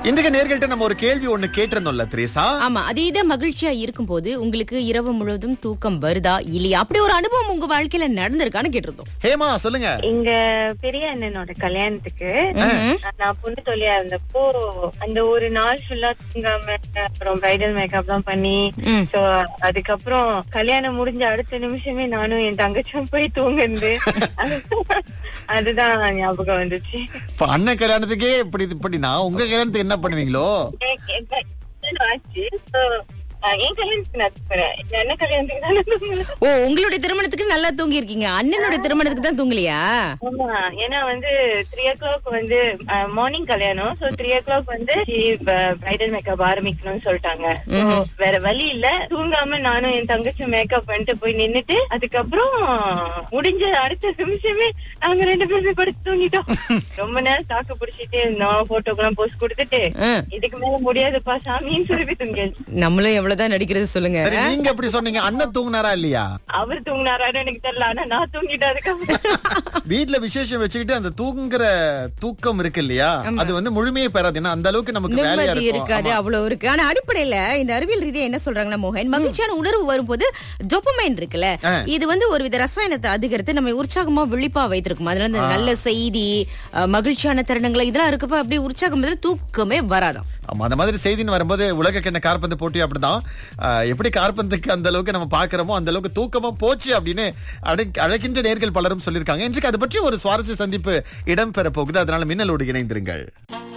இன்றைக்கு நேர்கள்ட்ட நம்ம ஒரு கேள்வி ஒண்ணு கேட்டிருந்தோம்ல திரேசா ஆமா அதீத மகிழ்ச்சியா இருக்கும்போது உங்களுக்கு இரவு முழுவதும் தூக்கம் வருதா இல்லையா அப்படி ஒரு அனுபவம் உங்க வாழ்க்கையில நடந்திருக்கான்னு கேட்டிருந்தோம் ஹேமா சொல்லுங்க எங்க பெரிய அண்ணனோட கல்யாணத்துக்கு நான் பொண்ணு தொழிலா இருந்தப்போ அந்த ஒரு நாள் ஃபுல்லா தூங்காம அப்புறம் பிரைடல் மேக்கப் எல்லாம் பண்ணி ம். சோ அதுக்கப்புறம் கல்யாணம் முடிஞ்ச அடுத்த நிமிஷமே நானும் என் தங்கச்சியும் போய் தூங்குந்து அதுதான் ஞாபகம் வந்துச்சு இப்ப அண்ணன் கல்யாணத்துக்கே இப்படி இப்படினா உங்க கல்யாணத்துக்கு என்ன பண்ணுவீங்களோ என் என் கல்யாணம் ஆச்சு So, அஹ், என் கல்யாணத்துக்கு நான் தூங்குறேன் என் அண்ணன் கல்யாணத்துக்கு தான் நான் தூங்குறேன் ஓ உங்களுடைய திருமணத்துக்கு நல்லா தூங்கி இருக்கீங்க அண்ணனுடைய திருமணத்துக்கு தான் தூங்கலையா ஆமா ஏன்னா வந்து த்ரீ ஓ கிளாக் வந்து மார்னிங் கல்யாணம் சோ த்ரீ ஓ கிளாக் வந்து பிரைடல் மேக்கப் ஆரம்பிக்கணும்னு சொல்லிட்டாங்க So, வேற வழி இல்ல தூங்காம நானும் என் தங்கச்சி மேக்கப் பண்ணிட்டு போய் நின்னுட்டு அதுக்கப்புறம் முடிஞ்ச அடுத்த நிமிஷமே நாங்க ரெண்டு பேருமே படுத்து தூங்கிட்டோம் ரொம்ப நேரம் தாக்கு பிடிச்சிட்டே இருந்தோம் போட்டோக்கெல்லாம் போஸ்ட் கொடுத்துட்டு ஆ. இதுக்கு மேல முடியாதுப்பா சாமின்னு சொல்லி தூங்கியாச்சு நம்மளும் எவ்வளவுதான் நடிக்கிறது சொல்லுங்க சரி நீங்க எப்படி சொன்னீங்க அண்ணன் தூங்குனாரா இல்லையா அவர் தூங்கினாரான்னு எனக்கு தெரியல ஆனா நான் தூங்கிட்டேன் அதுக்கப்புறம் வீட்ல விசேஷம் வச்சுக்கிட்டு அந்த தூங்குற தூக்கம் இருக்கு இல்லையா அது வந்து முழுமையே பெறாது ஏன்னா அந்த அளவுக்கு நமக்கு வேலையா நிம்மதி இருக்கும் இருக்காது ஆமா. அவ்வளவு இருக்கு ஆனா அடிப்படையில இந்த அறிவியல் ரீதியா என்ன சொல்றாங்கன்னா மோகன் மகிழ்ச்சியான உணர்வு வரும்போது டொப்பமைன் இருக்குல்ல ஆ. இது வந்து ஒரு வித ரசாயனத்தை அதிகரித்து நம்ம உற்சாகமா விழிப்பா வைத்திருக்கும் அதுல இருந்து நல்ல செய்தி அஹ், மகிழ்ச்சியான தருணங்கள் இதெல்லாம் இருக்கப்ப அப்படியே உற்சாகம் பதிலா தூக்கமே வராதாம் ஆமா அந்த மாதிரி செய்தின்னு வரும்போது உலக கிண்ண கார்பந்து போட்டி அப்படிதான் ஆஹ், எப்படி கார்பந்துக்கு அந்த அளவுக்கு நம்ம பாக்குறோமோ அந்த அளவுக்கு தூக்கமா போச்சு அப்படின்னு அடை- அழைக்கின்ற நேர்கள் பலரும் சொல்லியிருக்காங்க இன்றைக்கு அது பற்றி ஒரு சுவாரஸ்ய சந்திப்பு இடம்பெற போகுது அதனால மின்னலோடு இணைந்திருங்கள்